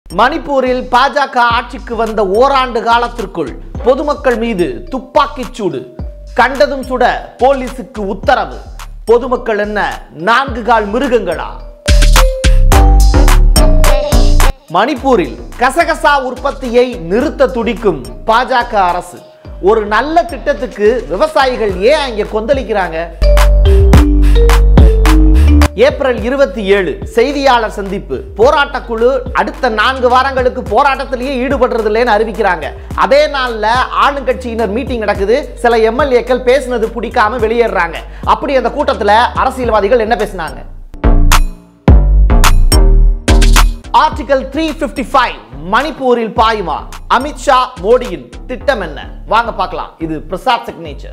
மணிப்பூரில் பாஜக ஆட்சிக்கு வந்த ஓராண்டு காலத்திற்குள் பொதுமக்கள் மீது துப்பாக்கிச் சூடு கண்டதும் சுட போலீசுக்கு உத்தரவு பொதுமக்கள் என்ன நான்கு கால் மிருகங்களா மணிப்பூரில் கசகசா உற்பத்தியை நிறுத்த துடிக்கும் பாஜக அரசு ஒரு நல்ல திட்டத்துக்கு விவசாயிகள் ஏன் அங்கே கொந்தளிக்கிறாங்க ஏப்ரல் இருபத்தி ஏழு செய்தியாளர் சந்திப்பு போராட்டக் குழு அடுத்த நான்கு வாரங்களுக்கு போராட்டத்திலேயே ஈடுபடுறதில்லைன்னு அறிவிக்கிறாங்க அதே நாள்ல ஆளுங்கட்சியினர் மீட்டிங் நடக்குது சில எம்எல்ஏக்கள் பேசுனது பிடிக்காம வெளியேறாங்க அப்படி அந்த கூட்டத்துல அரசியல்வாதிகள் என்ன பேசினாங்க ஆர்டிகல் த்ரீ பிப்டி ஃபைவ் மணிப்பூரில் பாயுமா அமித்ஷா மோடியின் திட்டம் என்ன வாங்க பார்க்கலாம் இது பிரசாத் சிக்னேச்சர்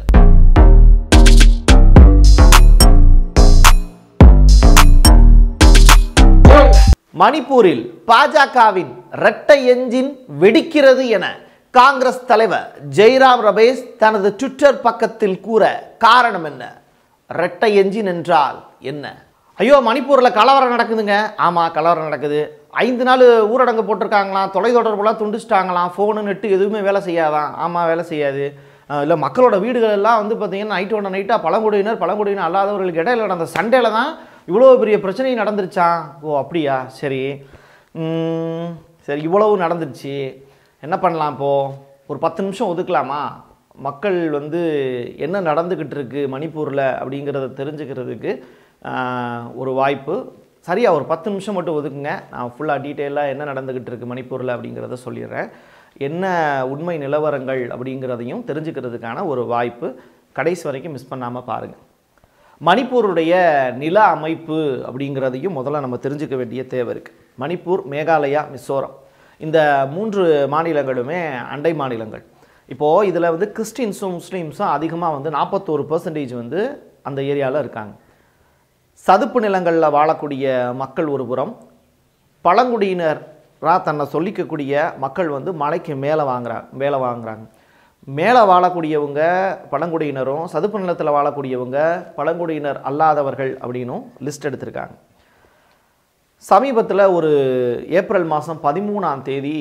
மணிப்பூரில் பாஜகவின் இரட்டை எஞ்சின் வெடிக்கிறது என காங்கிரஸ் தலைவர் ஜெய்ராம் ரமேஷ் தனது ட்விட்டர் பக்கத்தில் கூற காரணம் என்ன இரட்டை எஞ்சின் என்றால் என்ன ஐயோ மணிப்பூரில் கலவரம் நடக்குதுங்க ஆமாம் கலவரம் நடக்குது ஐந்து நாள் ஊரடங்கு போட்டிருக்காங்களாம் தொலைத்தொடர்புலாம் துண்டிச்சிட்டாங்களாம் ஃபோனு நெட்டு எதுவுமே வேலை செய்யாதான் ஆமாம் வேலை செய்யாது இல்லை மக்களோட வீடுகள் எல்லாம் வந்து பார்த்தீங்கன்னா நைட்டு ஒன்று நைட்டாக பழங்குடியினர் பழங்குடியினர் அல்லாதவர்களுக்கு இடையில நடந்த சண்டையில் தான் இவ்வளோ பெரிய பிரச்சனை நடந்துருச்சான் ஓ அப்படியா சரி ம், சரி இவ்வளவு நடந்துருச்சு என்ன பண்ணலாம் இப்போது ஒரு பத்து நிமிஷம் ஒதுக்கலாமா மக்கள் வந்து என்ன நடந்துக்கிட்டு இருக்கு மணிப்பூரில் அப்படிங்கிறத தெரிஞ்சுக்கிறதுக்கு ஆஹ், ஒரு வாய்ப்பு சரியா ஒரு பத்து நிமிஷம் மட்டும் ஒதுக்குங்க நான் ஃபுல்லாக டீட்டெயிலாக என்ன நடந்துக்கிட்டு இருக்கு மணிப்பூரில் அப்படிங்கிறத சொல்லிடுறேன் என்ன உண்மை நிலவரங்கள் அப்படிங்கிறதையும் தெரிஞ்சுக்கிறதுக்கான ஒரு வாய்ப்பு கடைசி வரைக்கும் மிஸ் பண்ணாமல் பாருங்கள் மணிப்பூருடைய நில அமைப்பு அப்படிங்கிறதையும் முதல்ல நம்ம தெரிஞ்சுக்க வேண்டிய தேவை இருக்குது மணிப்பூர் மேகாலயா மிசோரம் இந்த மூன்று மாநிலங்களுமே அண்டை மாநிலங்கள் இப்போது இதில் வந்து கிறிஸ்டின்ஸும் முஸ்லீம்ஸும் அதிகமாக வந்து நாற்பத்தோரு பர்சன்டேஜ் வந்து அந்த ஏரியாவில் இருக்காங்க சதுப்பு நிலங்களில் வாழக்கூடிய மக்கள் ஒரு புறம் பழங்குடியினராக தன்னை சொல்லிக்கக்கூடிய மக்கள் வந்து மலைக்கு மேலே வாங்குறாங்க மேலே வாங்குறாங்க மேலே வாழக்கூடியவங்க பழங்குடியினரும் சதுப்பு நிலத்தில் வாழக்கூடியவங்க பழங்குடியினர் அல்லாதவர்கள் அப்படின்னும் லிஸ்ட் எடுத்திருக்காங்க சமீபத்தில் ஒரு ஏப்ரல் மாதம் பதிமூணாம் தேதி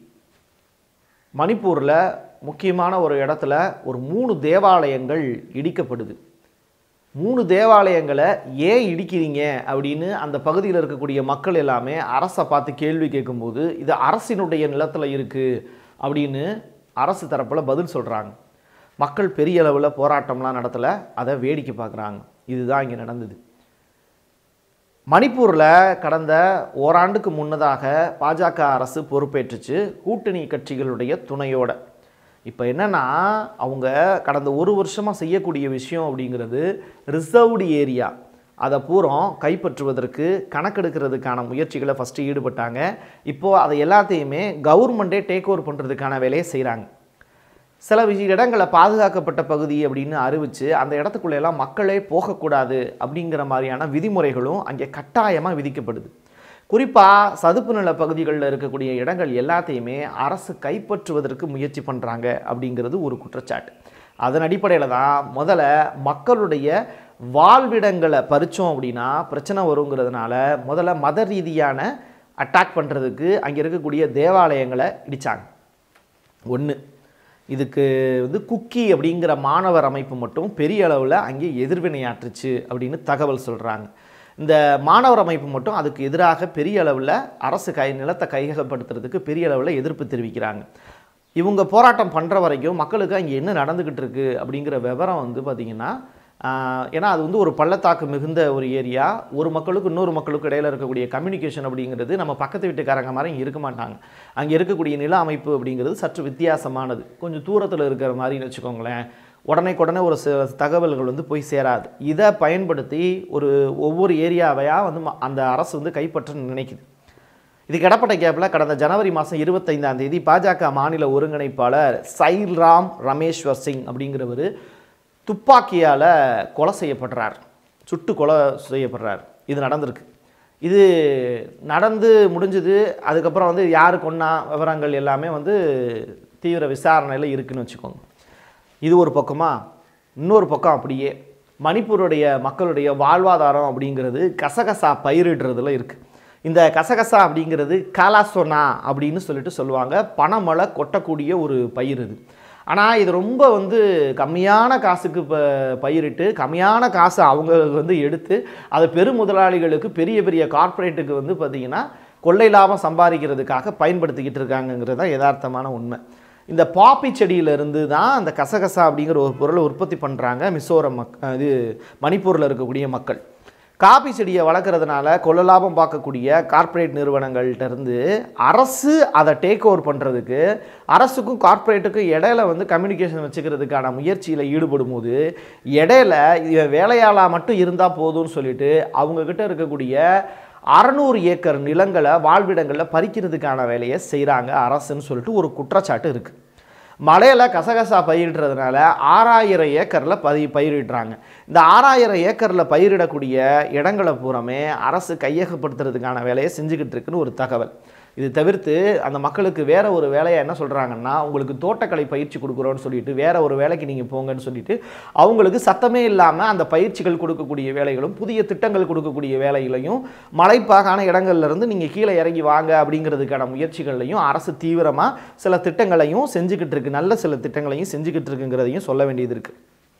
மணிப்பூரில் முக்கியமான ஒரு இடத்துல ஒரு மூணு தேவாலயங்கள் இடிக்கப்படுது மூணு தேவாலயங்களை ஏன் இடிக்கிறீங்க அப்படின்னு அந்த பகுதியில் இருக்கக்கூடிய மக்கள் எல்லாமே அரசை பார்த்து கேள்வி கேட்கும்போது இது அரசினுடைய நிலத்தில் இருக்குது அப்படின்னு அரசு தரப்பில் பதில் சொல்கிறாங்க மக்கள் பெரிய அளவில் போராட்டம்லாம் நடத்தலை அதை வேடிக்கை பார்க்குறாங்க இதுதான் இங்கே நடந்தது மணிப்பூரில் கடந்த ஓராண்டுக்கு முன்னதாக பாஜக அரசு பொறுப்பேற்றுச்சு கூட்டணி கட்சிகளுடைய துணையோட இப்போ என்னன்னா அவங்க கடந்த ஒரு வருஷமாக செய்யக்கூடிய விஷயம் அப்படிங்கிறது ரிசர்வ்டு ஏரியா அதை பூரம் கைப்பற்றுவதற்கு கணக்கெடுக்கிறதுக்கான முயற்சிகளை ஃபஸ்ட்டு ஈடுபட்டாங்க இப்போது அதை எல்லாத்தையுமே கவர்மெண்ட்டே டேக் ஓவர் பண்ணுறதுக்கான வேலையை செய்கிறாங்க சில விஷய இடங்களை பாதுகாக்கப்பட்ட பகுதி அப்படின்னு அறிவித்து அந்த இடத்துக்குள்ள எல்லாம் மக்களே போகக்கூடாது அப்படிங்கிற மாதிரியான விதிமுறைகளும் அங்கே கட்டாயமாக விதிக்கப்படுது குறிப்பாக சதுப்பு நில பகுதிகளில் இருக்கக்கூடிய இடங்கள் எல்லாத்தையுமே அரசு கைப்பற்றுவதற்கு முயற்சி பண்ணுறாங்க அப்படிங்கிறது ஒரு குற்றச்சாட்டு அதன் அடிப்படையில் தான் முதல்ல மக்களுடைய வாழ்விடங்களை பறித்தோம் அப்படின்னா பிரச்சனை வருங்கிறதுனால முதல்ல மத ரீதியான அட்டாக் பண்ணுறதுக்கு அங்கே இருக்கக்கூடிய தேவாலயங்களை இடித்தாங்க ஒன்று இதுக்கு வந்து குக்கி அப்படிங்கிற மாணவர் அமைப்பு மட்டும் பெரிய அளவில் அங்கே எதிர்வினையாற்றுச்சு அப்படின்னு தகவல் சொல்கிறாங்க இந்த மாணவர் அமைப்பு மட்டும் அதுக்கு எதிராக பெரிய அளவில் அரசு கை நிலத்தை கையகப்படுத்துறதுக்கு பெரிய அளவில் எதிர்ப்பு தெரிவிக்கிறாங்க இவங்க போராட்டம் பண்ணுற வரைக்கும் மக்களுக்கு அங்கே என்ன நடந்துக்கிட்டு இருக்கு அப்படிங்கிற விவரம் வந்து பார்த்திங்கன்னா ஆஹ், ஏன்னா அது வந்து ஒரு பள்ளத்தாக்கு மிகுந்த ஒரு ஏரியா ஒரு மக்களுக்கு இன்னொரு மக்களுக்கு இடையில இருக்கக்கூடிய கம்யூனிகேஷன் அப்படிங்கிறது நம்ம பக்கத்து வீட்டுக்காரங்க மாதிரி இங்க இருக்க மாட்டாங்க அங்கே இருக்கக்கூடிய நில அமைப்பு அப்படிங்கிறது சற்று வித்தியாசமானது கொஞ்சம் தூரத்தில் இருக்கிற மாதிரின்னு வச்சுக்கோங்களேன் உடனேக்குடனே ஒரு சில தகவல்கள் வந்து போய் சேராது இதை பயன்படுத்தி ஒரு ஒவ்வொரு ஏரியாவையாக வந்து ம- அந்த அரசு வந்து கைப்பற்ற நினைக்குது இதுக்கு இடப்பட்ட கேப்பில் கடந்த ஜனவரி மாதம் இருபத்தைந்தாம் தேதி பாஜக மாநில ஒருங்கிணைப்பாளர் சைல்ராம் ரமேஸ்வர் சிங் அப்படிங்கிறவர் துப்பாக்கியால் கொலை செய்யப்படுறார் சுட்டு கொலை செய்யப்படுறார் இது நடந்திருக்கு இது நடந்து முடிஞ்சது அதுக்கப்புறம் வந்து யார் கொன்னா விவரங்கள் எல்லாமே வந்து தீவிர விசாரணையில் இருக்குன்னு வச்சுக்கோங்க இது ஒரு பக்கமா இன்னொரு பக்கம் அப்படியே மணிப்பூருடைய மக்களுடைய வாழ்வாதாரம் அப்படிங்கிறது கசகசா பயிரிடுறதுல இருக்குது இந்த கசகசா அப்படிங்கிறது காலாசோனா அப்படின்னு சொல்லிட்டு சொல்லுவாங்க பனமழை கொட்டக்கூடிய ஒரு பயிர் இது ஆனால் இது ரொம்ப வந்து கம்மியான காசுக்கு ப பயிரிட்டு கம்மியான காசை அவங்க வந்து எடுத்து அதை பெரும் முதலாளிகளுக்கு பெரிய பெரிய கார்ப்பரேட்டுக்கு வந்து பார்த்திங்கன்னா கொள்ளை லாபம் சம்பாதிக்கிறதுக்காக பயன்படுத்திக்கிட்டு இருக்காங்கங்கிறது தான் யதார்த்தமான உண்மை இந்த பாப்பி செடியிலிருந்து தான் அந்த கசகசா அப்படிங்கிற ஒரு பொருளை உற்பத்தி பண்ணுறாங்க மிசோரம் மக் இது மணிப்பூரில் இருக்கக்கூடிய மக்கள் காபி செடியை வளர்க்குறதுனால கொள்ள லாபம் பார்க்கக்கூடிய கார்ப்பரேட் நிறுவனங்கள்ட்ட இருந்து அரசு அதை டேக் ஓவர் பண்ணுறதுக்கு அரசுக்கும் கார்ப்பரேட்டுக்கும் இடையில வந்து கம்யூனிகேஷன் வச்சுக்கிறதுக்கான முயற்சியில் ஈடுபடும் போது இடையில இவன் வேலையாளாக மட்டும் இருந்தால் போதும்னு சொல்லிட்டு அவங்கக்கிட்ட இருக்கக்கூடிய அறநூறு ஏக்கர் நிலங்களை வாழ்விடங்களில் பறிக்கிறதுக்கான வேலையை செய்கிறாங்க அரசுன்னு சொல்லிட்டு ஒரு குற்றச்சாட்டு இருக்குது மலையில் கசகசா பயிரிடுறதுனால ஆறாயிரம் ஏக்கரில் பதி பயிரிடுறாங்க இந்த ஆறாயிரம் ஏக்கரில் பயிரிடக்கூடிய இடங்களை பூராமே அரசு கையகப்படுத்துறதுக்கான வேலையை செஞ்சுக்கிட்டு இருக்குன்னு ஒரு தகவல் இது தவிர்த்து அந்த மக்களுக்கு வேற ஒரு வேலையை என்ன சொல்கிறாங்கன்னா உங்களுக்கு தோட்டக்கலை பயிற்சி கொடுக்குறோன்னு சொல்லிட்டு வேற ஒரு வேலைக்கு நீங்கள் போங்கன்னு சொல்லிட்டு அவங்களுக்கு சத்தமே இல்லாமல் அந்த பயிற்சிகள் கொடுக்கக்கூடிய வேலைகளும் புதிய திட்டங்கள் கொடுக்கக்கூடிய வேலைகளையும் மலைப்பாகான இடங்கள்ல இருந்து நீங்கள் கீழே இறங்கி வாங்க அப்படிங்கிறதுக்கான முயற்சிகளையும் அரசு தீவிரமாக சில திட்டங்களையும் செஞ்சுக்கிட்டு இருக்கு நல்ல சில திட்டங்களையும் செஞ்சுக்கிட்டு இருக்குங்கிறதையும் சொல்ல வேண்டியது இருக்குது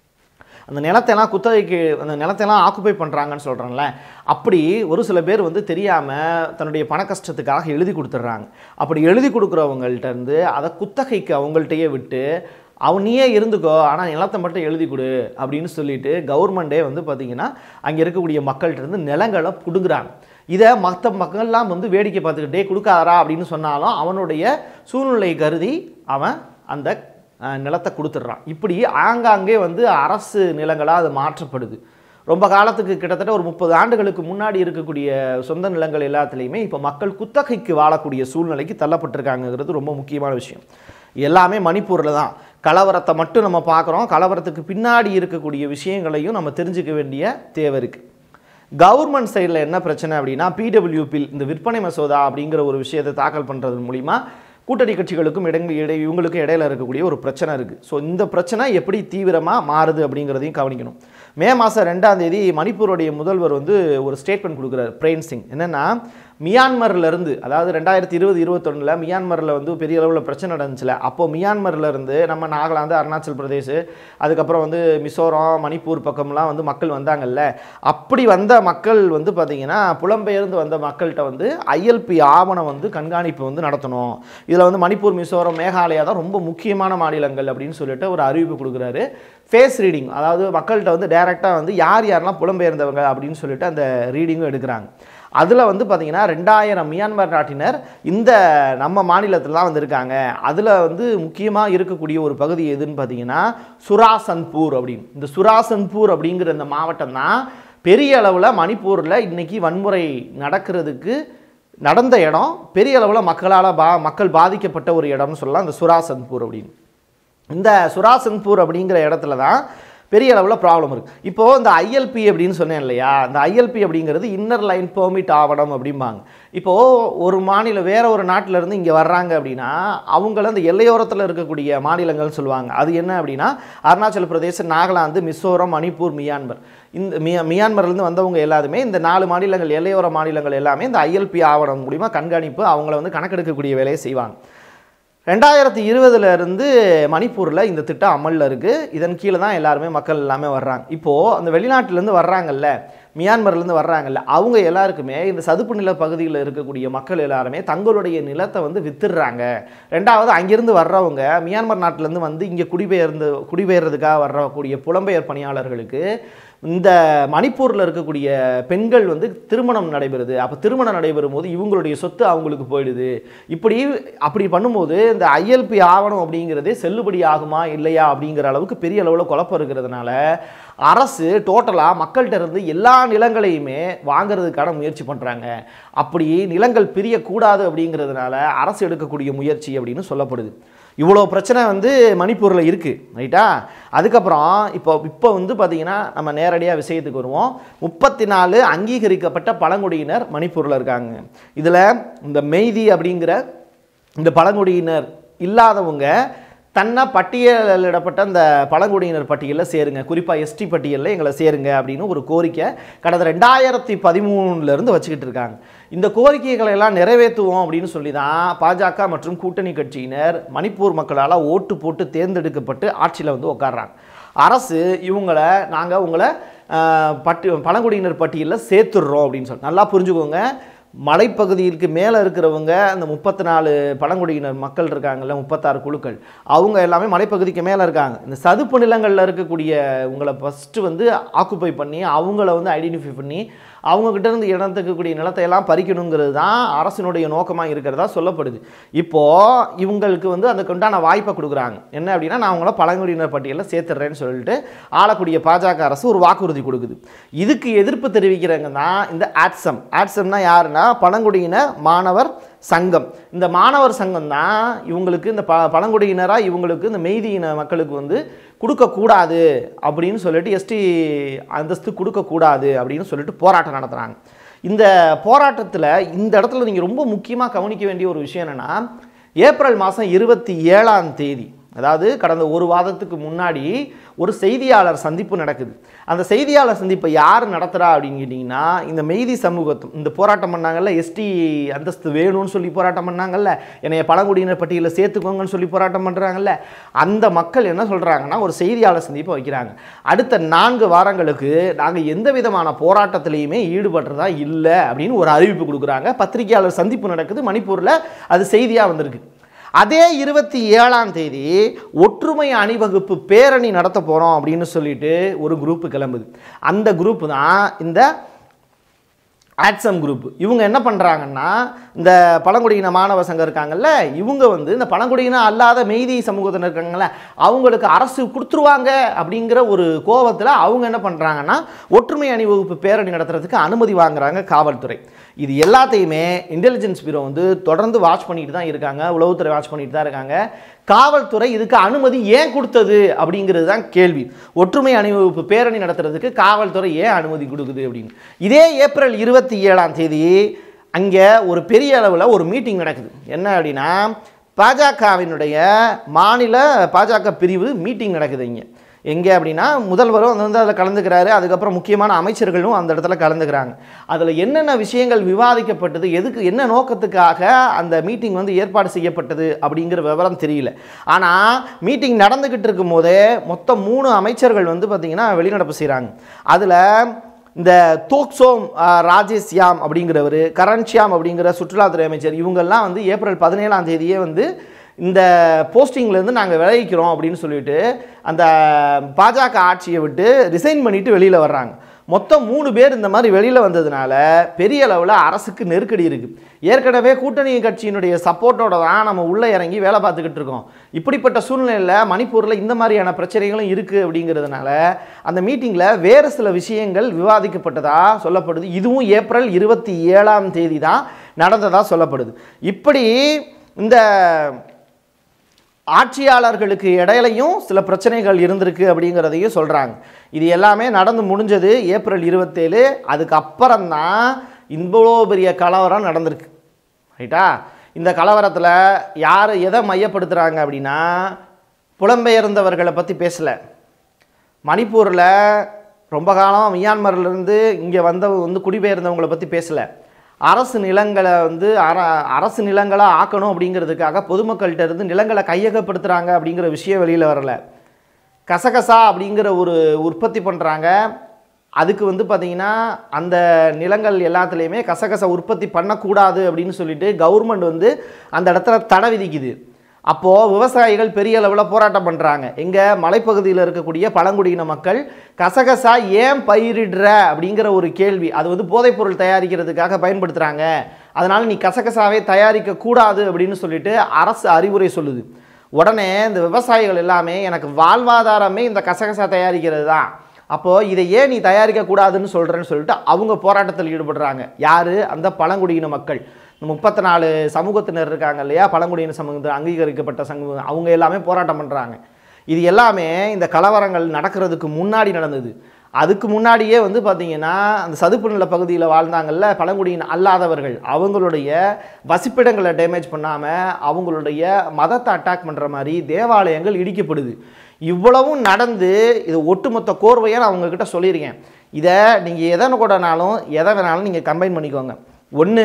அந்த நிலத்தையெல்லாம் குத்தகைக்கு அந்த நிலத்தையெல்லாம் ஆக்குப்பை பண்ணுறாங்கன்னு சொல்கிறேன்ல அப்படி ஒரு சில பேர் வந்து தெரியாமல் தன்னுடைய பண கஷ்டத்துக்காக எழுதி கொடுத்துட்றாங்க அப்படி எழுதி கொடுக்குறவங்கள்ட்ட இருந்து அதை குத்தகைக்கு அவங்கள்ட்டயே விட்டு அவன் நீயே இருந்துக்கோ ஆனால் நிலத்தை மட்டும் எழுதி கொடு அப்படின்னு சொல்லிட்டு கவர்மெண்ட்டே வந்து பார்த்திங்கன்னா அங்கே இருக்கக்கூடிய மக்கள்கிட்ட இருந்து நிலங்களை பிடுங்குறாங்க இதை மற்ற மக்கள்லாம் வந்து வேடிக்கை பார்த்துக்கிட்டே கொடுக்காதரா அப்படின்னு சொன்னாலும் அவனுடைய சூழ்நிலை கருதி அவன் அந்த அஹ், நிலத்தை கொடுத்துட்றான் இப்படி ஆங்காங்கே வந்து அரசு நிலங்களாக அது மாற்றப்படுது ரொம்ப காலத்துக்கு கிட்டத்தட்ட ஒரு முப்பது ஆண்டுகளுக்கு முன்னாடி இருக்கக்கூடிய சொந்த நிலங்கள் எல்லாத்துலேயுமே இப்போ மக்கள் குத்தகைக்கு வாழக்கூடிய சூழ்நிலைக்கு தள்ளப்பட்டிருக்காங்கங்கிறது ரொம்ப முக்கியமான விஷயம் எல்லாமே மணிப்பூரில் தான் கலவரத்தை மட்டும் நம்ம பார்க்குறோம் கலவரத்துக்கு பின்னாடி இருக்கக்கூடிய விஷயங்களையும் நம்ம தெரிஞ்சுக்க வேண்டிய தேவை இருக்குது கவர்மெண்ட் சைடில் என்ன பிரச்சனை அப்படின்னா பிடபிள்யூபில் இந்த விற்பனை மசோதா அப்படிங்கிற ஒரு விஷயத்தை தாக்கல் பண்ணுறது மூலிமா கூட்டணி கட்சிகளுக்கும் இடங்க இடை இவங்களுக்கும் இடையில இருக்கக்கூடிய ஒரு பிரச்சனை இருக்குது ஸோ இந்த பிரச்சனை எப்படி தீவிரமாக மாறுது அப்படிங்கிறதையும் கவனிக்கணும் மே மாதம் ரெண்டாம் தேதி மணிப்பூருடைய முதல்வர் வந்து ஒரு ஸ்டேட்மெண்ட் கொடுக்குறாரு பிரேன் சிங் என்னென்னா மியான்மர்ல இருந்து அதாவது ரெண்டாயிரத்தி இருபது இருபத்தொன்னில் மியான்மரில் வந்து பெரிய அளவில் பிரச்சனை நடந்துச்சுல அப்போ மியான்மர்ல இருந்து நம்ம நாகாலாந்து அருணாச்சல் பிரதேஷ் அதுக்கப்புறம் வந்து மிசோரம் மணிப்பூர் பக்கம்லாம் வந்து மக்கள் வந்தாங்கல்ல அப்படி வந்த மக்கள் வந்து பார்த்திங்கன்னா புலம்பெயர்ந்து வந்த மக்கள்கிட்ட வந்து ஐஎல்பி ஆவணம் வந்து கண்காணிப்பு வந்து நடத்தணும் இதில் வந்து மணிப்பூர் மிசோரம் மேகாலயா தான் ரொம்ப முக்கியமான மாநிலங்கள் அப்படின்னு சொல்லிட்டு ஒரு அறிவிப்பு கொடுக்குறாரு ஃபேஸ் ரீடிங் அதாவது மக்கள்கிட்ட வந்து டைரெக்டாக வந்து யார் யாரெல்லாம் புலம்பெயர்ந்தவங்க அப்படின்னு சொல்லிட்டு அந்த ரீடிங்கும் எடுக்கிறாங்க அதில் வந்து பார்த்தீங்கன்னா ரெண்டாயிரம் மியான்மர் நாட்டினர் இந்த நம்ம மாநிலத்தில் தான் வந்திருக்காங்க அதில் வந்து முக்கியமாக இருக்கக்கூடிய ஒரு பகுதி எதுன்னு பார்த்தீங்கன்னா சுராசன்பூர் அப்படின்னு இந்த சுராசன்பூர் அப்படிங்கிற இந்த மாவட்டம் தான் பெரிய அளவில் மணிப்பூரில் இன்னைக்கு வன்முறை நடக்கிறதுக்கு நடந்த இடம் பெரிய அளவில் மக்களால் பா மக்கள் பாதிக்கப்பட்ட ஒரு இடம்னு சொல்லலாம் இந்த சுராசன்பூர் அப்படின்னு இந்த சுராசன்பூர் அப்படிங்கிற இடத்துல தான் பெரிய அளவில் ப்ராப்ளம் இருக்குது இப்போது இந்த ஐஎல்பி அப்படின்னு சொன்னேன் இல்லையா இந்த ஐஎல்பி அப்படிங்கிறது இன்னர் லைன் பெர்மிட் ஆவணம் அப்படிம்பாங்க இப்போது ஒரு மாநிலம் வேற ஒரு நாட்டில இருந்து இங்கே வர்றாங்க அப்படின்னா அவங்கள அந்த எல்லையோரத்தில் இருக்கக்கூடிய மாநிலங்கள்னு சொல்லுவாங்க அது என்ன அப்படின்னா அருணாச்சல பிரதேசம் நாகாலாந்து மிசோரம் மணிப்பூர் மியான்மர் இந்த மியா மியான்மர்லேருந்து வந்தவங்க எல்லாருமே இந்த நாலு மாநிலங்கள் எல்லையோர மாநிலங்கள் எல்லாமே இந்த ஐஎல்பி ஆவணம் மூலிமா கண்காணிப்பு அவங்கள வந்து கணக்கெடுக்கக்கூடிய வேலையை செய்வாங்க ரெண்டாயிரத்தி இருபதுல இருந்து மணிப்பூரில் இந்த திட்டம் அமலில் இருக்குது இதன் கீழே தான் எல்லாருமே மக்கள் எல்லாமே வர்றாங்க இப்போது அந்த வெளிநாட்டிலேருந்து வர்றாங்கல்ல மியான்மர்லேருந்து வர்றாங்கல்ல அவங்க எல்லாருக்குமே இந்த சதுப்பு நில பகுதியில் இருக்கக்கூடிய மக்கள் எல்லாருமே தங்களுடைய நிலத்தை வந்து வித்துடுறாங்க ரெண்டாவது அங்கிருந்து வர்றவங்க மியான்மர் நாட்டிலேருந்து வந்து இங்கே குடிபெயர்ந்து குடிபெயர்றதுக்காக வரக்கூடிய புலம்பெயர் பணியாளர்களுக்கு இந்த மணிப்பூரில் இருக்கக்கூடிய பெண்கள் வந்து திருமணம் நடைபெறுது அப்போ திருமணம் நடைபெறும் போது இவங்களுடைய சொத்து அவங்களுக்கு போயிடுது இப்படி அப்படி பண்ணும்போது இந்த ஐஎல்பி ஆவணம் அப்படிங்கிறதே செல்லுபடி ஆகுமா இல்லையா அப்படிங்கிற அளவுக்கு பெரிய அளவில் குழப்பம் இருக்கிறதுனால அரசு டோட்டலாக மக்கள்கிட்ட இருந்து எல்லா நிலங்களையுமே வாங்குறதுக்கான முயற்சி பண்ணுறாங்க அப்படி நிலங்கள் பிரியக்கூடாது அப்படிங்கிறதுனால அரசு எடுக்கக்கூடிய முயற்சி அப்படின்னு சொல்லப்படுது இவ்வளோ பிரச்சனை வந்து மணிப்பூரில் இருக்குது ரைட்டா அதுக்கப்புறம் இப்போ இப்போ வந்து பார்த்திங்கன்னா நம்ம நேரடியாக விஷயத்துக்கு வருவோம் முப்பத்தி நாலு அங்கீகரிக்கப்பட்ட பழங்குடியினர் மணிப்பூரில் இருக்காங்க இதில் இந்த மெய்தி அப்படிங்கிற இந்த பழங்குடியினர் இல்லாதவங்க தன்னை பட்டியலிடப்பட்ட அந்த பழங்குடியினர் பட்டியலில் சேருங்க குறிப்பாக எஸ்டி பட்டியலில் எங்களை சேருங்க அப்படின்னு ஒரு கோரிக்கை கடந்த ரெண்டாயிரத்தி பதிமூணுலேருந்து வச்சுக்கிட்டு இருக்காங்க இந்த கோரிக்கைகளை எல்லாம் நிறைவேற்றுவோம் அப்படின்னு சொல்லி தான் பாஜக மற்றும் கூட்டணி கட்சியினர் மணிப்பூர் மக்களால் ஓட்டு போட்டு தேர்ந்தெடுக்கப்பட்டு ஆட்சியில் வந்து உட்கார்றாங்க அரசு இவங்களை நாங்கள் உங்களை ஆஹ், பட்டி பழங்குடியினர் பட்டியலில் சேர்த்துடுறோம் அப்படின்னு சொல்லி நல்லா புரிஞ்சுக்கோங்க மலைப்பகுதிக்கு மேலே இருக்கிறவங்க அந்த முப்பத்தி நாலு பழங்குடியினர் மக்கள் இருக்காங்கல்ல முப்பத்தாறு குழுக்கள் அவங்க எல்லாமே மலைப்பகுதிக்கு மேலே இருக்காங்க இந்த சதுப்பு நிலங்களில் இருக்கக்கூடிய உங்களை ஃபஸ்ட்டு வந்து ஆக்குப்பை பண்ணி அவங்கள வந்து ஐடென்டிஃபை பண்ணி அவங்கக்கிட்ட இருந்து இடத்துக்கக்கூடிய நிலத்தை எல்லாம் பறிக்கணுங்கிறது தான் அரசினுடைய நோக்கமாக இருக்கிறதா சொல்லப்படுது இப்போது இவங்களுக்கு வந்து அதுக்கு உண்டான வாய்ப்பை கொடுக்குறாங்க என்ன அப்படின்னா நான் அவங்கள பழங்குடியினர் பட்டியலில் சேர்த்துடுறேன்னு சொல்லிட்டு ஆளக்கூடிய பாஜக அரசு ஒரு வாக்குறுதி கொடுக்குது இதுக்கு எதிர்ப்பு தெரிவிக்கிறவங்க தான் இந்த ஆட்சம் ஆட்சம்னா யாருன்னா பழங்குடியின மாணவர் சங்கம் இந்த மாணவர் சங்கம் தான் இவங்களுக்கு இந்த ப பழங்குடியினராக இவங்களுக்கு இந்த மெய்தியின மக்களுக்கு வந்து கொடுக்கக்கூடாது அப்படின்னு சொல்லிட்டு எஸ்டி அந்தஸ்து கொடுக்கக்கூடாது அப்படின்னு சொல்லிட்டு போராட்டம் நடத்துகிறாங்க இந்த போராட்டத்தில் இந்த இடத்துல நீங்கள் ரொம்ப முக்கியமாக கவனிக்க வேண்டிய ஒரு விஷயம் என்னென்னா ஏப்ரல் மாதம் இருபத்தி ஏழாம் தேதி அதாவது கடந்த ஒரு வாரத்துக்கு முன்னாடி ஒரு செய்தியாளர் சந்திப்பு நடக்குது அந்த செய்தியாளர் சந்திப்பை யார் நடத்துகிறா அப்படின்னு கேட்டிங்கன்னா இந்த மெய்தி சமூகத்தும் இந்த போராட்டம் பண்ணாங்கல்ல எஸ்டி அந்தஸ்து வேணும்னு சொல்லி போராட்டம் பண்ணாங்கல்ல என்னைய பழங்குடியினர் பட்டியலில் சேர்த்துக்கோங்கன்னு சொல்லி போராட்டம் பண்ணுறாங்கல்ல அந்த மக்கள் என்ன சொல்கிறாங்கன்னா ஒரு செய்தியாளர் சந்திப்பை வைக்கிறாங்க அடுத்த நான்கு வாரங்களுக்கு நாங்கள் எந்த விதமான போராட்டத்திலையுமே ஈடுபடுறதா இல்லை அப்படின்னு ஒரு அறிவிப்பு கொடுக்குறாங்க பத்திரிகையாளர் சந்திப்பு நடக்குது மணிப்பூரில் அது செய்தியாக வந்திருக்கு அதே இருபத்தி ஏழாம் தேதி ஒற்றுமை அணிவகுப்பு பேரணி நடத்த போகிறோம் அப்படின்னு சொல்லிட்டு ஒரு குரூப் கிளம்புது அந்த குரூப் தான் இந்த ஆட்சம் குரூப் இவங்க என்ன பண்ணுறாங்கன்னா இந்த பழங்குடியின மாணவ சங்கம் இருக்காங்கல்ல இவங்க வந்து இந்த பழங்குடியின அல்லாத மெய்தி சமூகத்தினர் இருக்காங்கல்ல அவங்களுக்கு அரசு கொடுத்துருவாங்க அப்படிங்கிற ஒரு கோபத்தில் அவங்க என்ன பண்ணுறாங்கன்னா ஒற்றுமை அணிவகுப்பு பேரணி நடத்துறதுக்கு அனுமதி வாங்குறாங்க காவல்துறை இது எல்லாத்தையுமே இன்டெலிஜென்ஸ் பியூரோ வந்து தொடர்ந்து வாட்ச் பண்ணிட்டு தான் இருக்காங்க உளவுத்துறை வாட்ச் பண்ணிட்டு தான் இருக்காங்க காவல்துறை இதுக்கு அனுமதி ஏன் கொடுத்தது அப்படிங்கிறது தான் கேள்வி ஒற்றுமை அணிவகுப்பு பேரணி நடத்துறதுக்கு காவல்துறை ஏன் அனுமதி கொடுக்குது அப்படின்னு இதே ஏப்ரல் இருபத்தி ஏழாம் தேதி அங்கே ஒரு பெரிய அளவில் ஒரு மீட்டிங் நடக்குது என்ன அப்படின்னா பாஜகவினுடைய மாநில பாஜக பிரிவு மீட்டிங் நடக்குது இங்கே எங்கே அப்படின்னா முதல்வரும் வந்து வந்து அதில் கலந்துக்கிறாரு அதுக்கப்புறம் முக்கியமான அமைச்சர்களும் அந்த இடத்துல கலந்துக்கிறாங்க அதில் என்னென்ன விஷயங்கள் விவாதிக்கப்பட்டது எதுக்கு என்ன நோக்கத்துக்காக அந்த மீட்டிங் வந்து ஏற்பாடு செய்யப்பட்டது அப்படிங்கிற விவரம் தெரியல ஆனால் மீட்டிங் நடந்துக்கிட்டு இருக்கும் போதே மொத்தம் மூணு அமைச்சர்கள் வந்து பார்த்திங்கன்னா வெளிநடப்பு செய்கிறாங்க அதில் இந்த தோக்சோம் அஹ், ராஜேஷ் யாம் அப்படிங்கிறவர் கரண்ஷியாம் அப்படிங்கிற சுற்றுலாத்துறை அமைச்சர் இவங்கெல்லாம் வந்து ஏப்ரல் பதினேழாம் தேதியே வந்து இந்த போஸ்டிங்லேருந்து நாங்கள் விலகிக்கிறோம் அப்படின்னு சொல்லிட்டு அந்த பாஜக ஆட்சியை விட்டு ரிசைன் பண்ணிட்டு வெளியில் வர்றாங்க மொத்தம் மூணு பேர் இந்த மாதிரி வெளியில் வந்ததுனால பெரிய அளவில் அரசுக்கு நெருக்கடி இருக்குது ஏற்கனவே கூட்டணி கட்சியினுடைய சப்போர்ட்டோட தான் நம்ம உள்ளே இறங்கி வேலை பார்த்துக்கிட்டு இருக்கோம் இப்படிப்பட்ட சூழ்நிலையில் மணிப்பூரில் இந்த மாதிரியான பிரச்சனைகளும் இருக்குது அப்படிங்கிறதுனால அந்த மீட்டிங்கில் வேறு சில விஷயங்கள் விவாதிக்கப்பட்டதா சொல்லப்படுது இதுவும் ஏப்ரல் இருபத்தி ஏழாம் தேதி தான் நடந்ததா சொல்லப்படுது இப்படி இந்த ஆட்சியாளர்களுக்கு இடையிலையும் சில பிரச்சனைகள் இருந்திருக்கு அப்படிங்கிறதையும் சொல்கிறாங்க இது எல்லாமே நடந்து முடிஞ்சது ஏப்ரல் இருபத்தேழு அதுக்கப்புறம் தான் இவ்வளோ பெரிய கலவரம் நடந்திருக்கு ரைட்டா இந்த கலவரத்தில் யார் எதை மையப்படுத்துகிறாங்க அப்படின்னா புலம்பெயர்ந்தவர்களை பற்றி பேசலை மணிப்பூரில் ரொம்ப காலம் மியான்மர்லேருந்து இங்கே வந்தவங்க வந்து குடிபெயர்ந்தவங்களை பற்றி பேசலை அரசு நிலங்களை வந்து அர அரசு நிலங்களை ஆக்கணும் அப்படிங்கிறதுக்காக பொதுமக்கள்கிட்ட இருந்து நிலங்களை கையகப்படுத்துகிறாங்க அப்படிங்கிற விஷயம் வெளியில் வரல கசகசா அப்படிங்கிற ஒரு உற்பத்தி பண்ணுறாங்க அதுக்கு வந்து பார்த்திங்கன்னா அந்த நிலங்கள் எல்லாத்துலேயுமே கசகச உற்பத்தி பண்ணக்கூடாது அப்படின்னு சொல்லிட்டு கவர்மெண்ட் வந்து அந்த இடத்துல தடை விதிக்குது அப்போது விவசாயிகள் பெரிய அளவில் போராட்டம் பண்ணுறாங்க எங்கே மலைப்பகுதியில் இருக்கக்கூடிய பழங்குடியின மக்கள் கசகசா ஏன் பயிரிடுற அப்படிங்கிற ஒரு கேள்வி அது வந்து போதைப்பொருள் தயாரிக்கிறதுக்காக பயன்படுத்துகிறாங்க அதனால் நீ கசகசாவே தயாரிக்க கூடாது அப்படின்னு சொல்லிட்டு அரசு அறிவுரை சொல்லுது உடனே இந்த விவசாயிகள் எல்லாமே எனக்கு வாழ்வாதாரமே இந்த கசகசா தயாரிக்கிறது தான் அப்போது இதை ஏன் நீ தயாரிக்கக்கூடாதுன்னு சொல்கிறேன்னு சொல்லிட்டு அவங்க போராட்டத்தில் ஈடுபடுறாங்க யார் அந்த பழங்குடியின மக்கள் இந்த முப்பத்தி நாலு சமூகத்தினர் இருக்காங்க இல்லையா பழங்குடியின சமூகத்தில் அங்கீகரிக்கப்பட்ட சமூகம் அவங்க எல்லாமே போராட்டம் பண்ணுறாங்க இது எல்லாமே இந்த கலவரங்கள் நடக்கிறதுக்கு முன்னாடி நடந்தது அதுக்கு முன்னாடியே வந்து பார்த்திங்கன்னா அந்த சதுப்பு நில பகுதியில் வாழ்ந்தாங்கல்ல பழங்குடியின அல்லாதவர்கள் அவங்களுடைய வசிப்பிடங்களை டேமேஜ் பண்ணாமல் அவங்களுடைய மதத்தை அட்டாக் பண்ணுற மாதிரி தேவாலயங்கள் இடிக்கப்படுது இவ்வளவும் நடந்து இது ஒட்டுமொத்த கோர்வையாக நான் உங்ககிட்ட சொல்லியிருக்கேன் இதை நீங்கள் எதனை கூடனாலும் எதை வேணாலும் நீங்கள் கம்பைன் பண்ணிக்கோங்க ஒன்று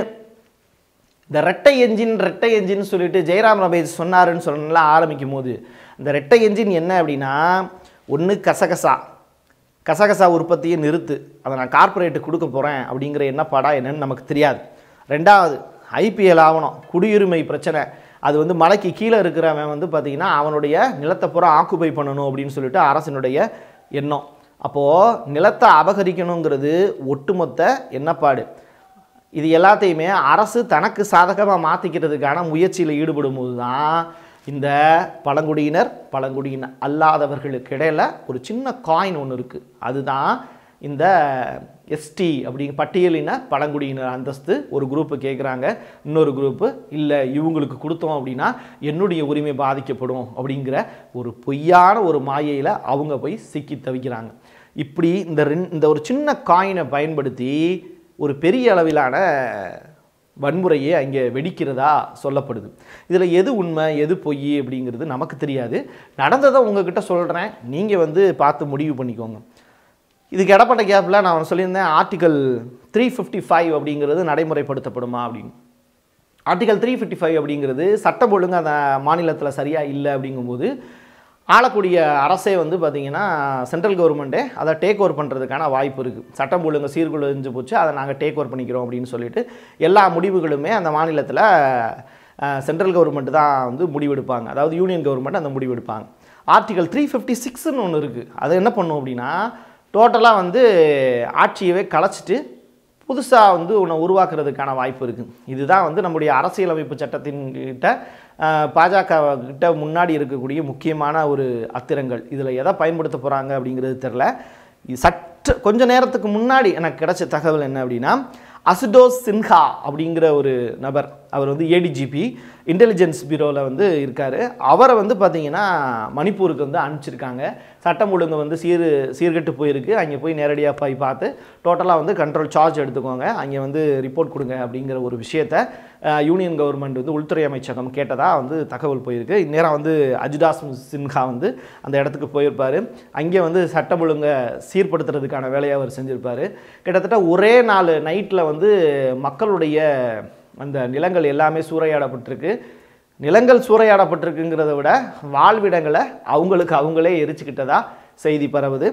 இந்த ரெட்டை என்ஜின் ரெட்டை என்ஜின் சொல்லிட்டு ஜெயராம் ரமேஷ் சொன்னாருன்னு சொன்னல ஆரம்பிக்கும் போது இந்த ரெட்டை என்ஜின் என்ன அப்படின்னா ஒன்று கசகசா கசகசா உற்பத்தியை நிறுத்து அதை நான் கார்ப்பரேட்டு கொடுக்க போகிறேன் அப்படிங்கிற என்னப்பாடா என்னன்னு நமக்கு தெரியாது ரெண்டாவது ஐபிஎல் ஆவணம் குடியுரிமை பிரச்சனை அது வந்து மலைக்கு கீழே இருக்கிறவன் வந்து பார்த்திங்கன்னா அவனுடைய நிலத்தை பூரா ஆக்குபை பண்ணணும் அப்படின்னு சொல்லிட்டு அரசினுடைய எண்ணம் அப்போது நிலத்தை அபகரிக்கணுங்கிறது ஒட்டுமொத்த எண்ணப்பாடு இது எல்லாத்தையுமே அரசு தனக்கு சாதகமாக மாற்றிக்கிறதுக்கான முயற்சியில் ஈடுபடும் போது தான் இந்த பழங்குடியினர் பழங்குடியினர் அல்லாதவர்களுக்கு இடையில ஒரு சின்ன காயின் ஒன்று இருக்குது அதுதான் இந்த எஸ்டி அப்படிங்க பட்டியலின பழங்குடியினர் அந்தஸ்து ஒரு குரூப்பு கேட்குறாங்க இன்னொரு குரூப்பு இல்லை இவங்களுக்கு கொடுத்தோம் அப்படின்னா என்னுடைய உரிமை பாதிக்கப்படும் அப்படிங்கிற ஒரு பொய்யான ஒரு மாயையில் அவங்க போய் சிக்கி தவிக்கிறாங்க இப்படி இந்த ரெண் இந்த ஒரு சின்ன காயினை பயன்படுத்தி ஒரு பெரிய அளவிலான வன்முறையே அங்கே வெடிக்கிறதா சொல்லப்படுது இதில் எது உண்மை எது பொய் அப்படிங்கிறது நமக்கு தெரியாது நடந்ததை உங்ககிட்ட சொல்கிறேன் நீங்கள் வந்து பார்த்து முடிவு பண்ணிக்கோங்க இதுக்கு இடப்பட்ட கேப்பில் நான் சொல்லியிருந்தேன் ஆர்டிகல் த்ரீ ஃபிஃப்டி ஃபைவ் அப்படிங்கிறது நடைமுறைப்படுத்தப்படுமா அப்படின்னு ஆர்டிகல் த்ரீ ஃபிஃப்டி ஃபைவ் அப்படிங்கிறது சட்டம் ஒழுங்கு அந்த மாநிலத்தில் சரியாக இல்லை அப்படிங்கும்போது ஆளக்கூடிய அரசே வந்து பார்த்திங்கன்னா சென்ட்ரல் கவர்மெண்ட்டே அதை டேக் ஓவர் பண்ணுறதுக்கான வாய்ப்பு இருக்குது சட்டம் ஒழுங்கு சீர்குலைஞ்சு போச்சு அதை நாங்கள் டேக் ஓவர் பண்ணிக்கிறோம் அப்படின்னு சொல்லிட்டு எல்லா முடிவுகளுமே அந்த மாநிலத்தில் சென்ட்ரல் கவர்மெண்ட் தான் வந்து முடிவெடுப்பாங்க அதாவது யூனியன் கவர்மெண்ட் அந்த முடிவெடுப்பாங்க ஆர்டிகல் த்ரீ ஃபிஃப்டி சிக்ஸ்னு ஒன்று இருக்குது அது என்ன பண்ணும் அப்படின்னா டோட்டலாக வந்து ஆட்சியவே கலைச்சிட்டு புதுசாக வந்து உன்னை உருவாக்குறதுக்கான வாய்ப்பு இருக்குது இதுதான் வந்து நம்முடைய அரசியலமைப்பு சட்டத்தின் கிட்ட அஹ், பாஜக கிட்ட முன்னாடி இருக்கக்கூடிய முக்கியமான ஒரு அத்திரங்கள் இதில் எதை பயன்படுத்த போகிறாங்க அப்படிங்கிறது தெரில சற்று கொஞ்ச நேரத்துக்கு முன்னாடி எனக்கு கிடைச்ச தகவல் என்ன அப்படின்னா அசுடோஸ் சின்ஹா அப்படிங்கிற ஒரு நபர் அவர் வந்து ஏடிஜிபி இன்டெலிஜென்ஸ் பியூரோவில் வந்து இருக்கார் அவரை வந்து பார்த்தீங்கன்னா மணிப்பூருக்கு வந்து அனுப்பிச்சிருக்காங்க சட்டம் ஒழுங்கு வந்து சீர் சீர்கெட்டு போயிருக்கு அங்கே போய் நேரடியாக போய் பார்த்து டோட்டலாக வந்து கண்ட்ரோல் சார்ஜ் எடுத்துக்கோங்க அங்கே வந்து ரிப்போர்ட் கொடுங்க அப்படிங்கிற ஒரு விஷயத்த அஹ், யூனியன் கவர்மெண்ட் வந்து உள்துறை அமைச்சகம் கேட்டதாக வந்து தகவல் போயிருக்கு இந்நேரம் வந்து அஜிதாஸ் சின்ஹா வந்து அந்த இடத்துக்கு போயிருப்பார் அங்கே வந்து சட்டம் ஒழுங்கை சீர்படுத்துறதுக்கான வேலையை அவர் செஞ்சுருப்பார் கிட்டத்தட்ட ஒரே நாள் நைட்டில் வந்து மக்களுடைய அந்த நிலங்கள் எல்லாமே சூறையாடப்பட்டிருக்கு நிலங்கள் சூறையாடப்பட்டிருக்குங்கிறத விட வாழ்விடங்களை அவங்களுக்கு அவங்களே எரிச்சுக்கிட்டதா செய்தி பரவுது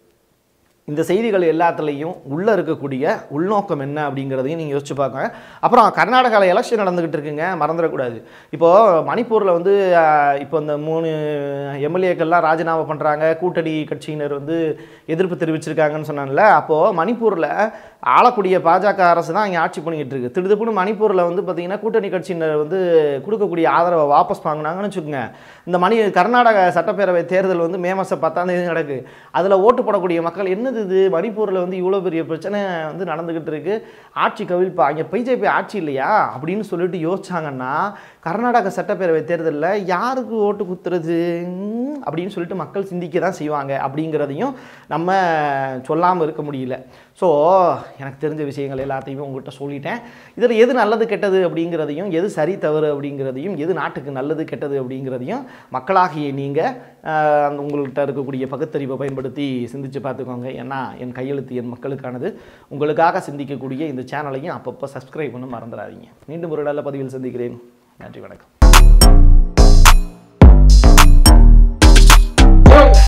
இந்த செய்திகள் எல்லாத்துலேயும் உள்ளே இருக்கக்கூடிய உள்நோக்கம் என்ன அப்படிங்கிறதையும் நீங்கள் யோசிச்சு பார்க்கங்க அப்புறம் கர்நாடகாவில் எலெக்ஷன் நடந்துக்கிட்டு இருக்குங்க மறந்துடக்கூடாது இப்போது மணிப்பூரில் வந்து ஆஹ், இப்போ இந்த மூணு எம்எல்ஏக்கள்லாம் ராஜினாமா பண்ணுறாங்க கூட்டணி கட்சியினர் வந்து எதிர்ப்பு தெரிவிச்சிருக்காங்கன்னு சொன்னாங்கல்ல அப்போது மணிப்பூரில் ஆளக்கூடிய பாஜக அரசு தான் இங்கே ஆட்சி பண்ணிக்கிட்டு இருக்கு திடுதுப்புன்னு மணிப்பூரில் வந்து பார்த்திங்கன்னா கூட்டணி கட்சியினர் வந்து கொடுக்கக்கூடிய ஆதரவை வாபஸ் வாங்கினாங்கன்னு வச்சுக்கோங்க இந்த மணி கர்நாடக சட்டப்பேரவை தேர்தல் வந்து மே மாதம் பத்தாம் தேதி நடக்கு அதில் ஓட்டு போடக்கூடிய மக்கள் என்னது இது மணிப்பூரில் வந்து இவ்வளோ பெரிய பிரச்சனை வந்து நடந்துக்கிட்டு இருக்கு ஆட்சி கவிழ்ப்பா அங்கே பிஜேபி ஆட்சி இல்லையா அப்படின்னு சொல்லிட்டு யோசிச்சாங்கன்னா கர்நாடக சட்டப்பேரவை தேர்தலில் யாருக்கு ஓட்டு குத்துறது ம், அப்படின்னு சொல்லிட்டு மக்கள் சிந்திக்க தான் செய்வாங்க அப்படிங்கிறதையும் நம்ம சொல்லாமல் இருக்க முடியல ஸோ எனக்கு தெரிஞ்ச விஷயங்கள் எல்லாத்தையுமே உங்கள்கிட்ட சொல்லிட்டேன் இதில் எது நல்லது கெட்டது அப்படிங்கிறதையும் எது சரி தவறு அப்படிங்கிறதையும் எது நாட்டுக்கு நல்லது கெட்டது அப்படிங்கிறதையும் மக்களாகிய நீங்கள் உங்கள்கிட்ட இருக்கக்கூடிய பகுத்தறிவை பயன்படுத்தி சிந்திச்சு பார்த்துக்கோங்க ஏன்னா என் கையெழுத்து என் மக்களுக்கானது உங்களுக்காக சிந்திக்கக்கூடிய இந்த சேனலையும் அப்பப்போ சப்ஸ்கிரைப் பண்ண மறந்துடாதீங்க மீண்டும் ஒரு நல்ல பதிவில் சந்திக்கிறேன் நன்றி வணக்கம்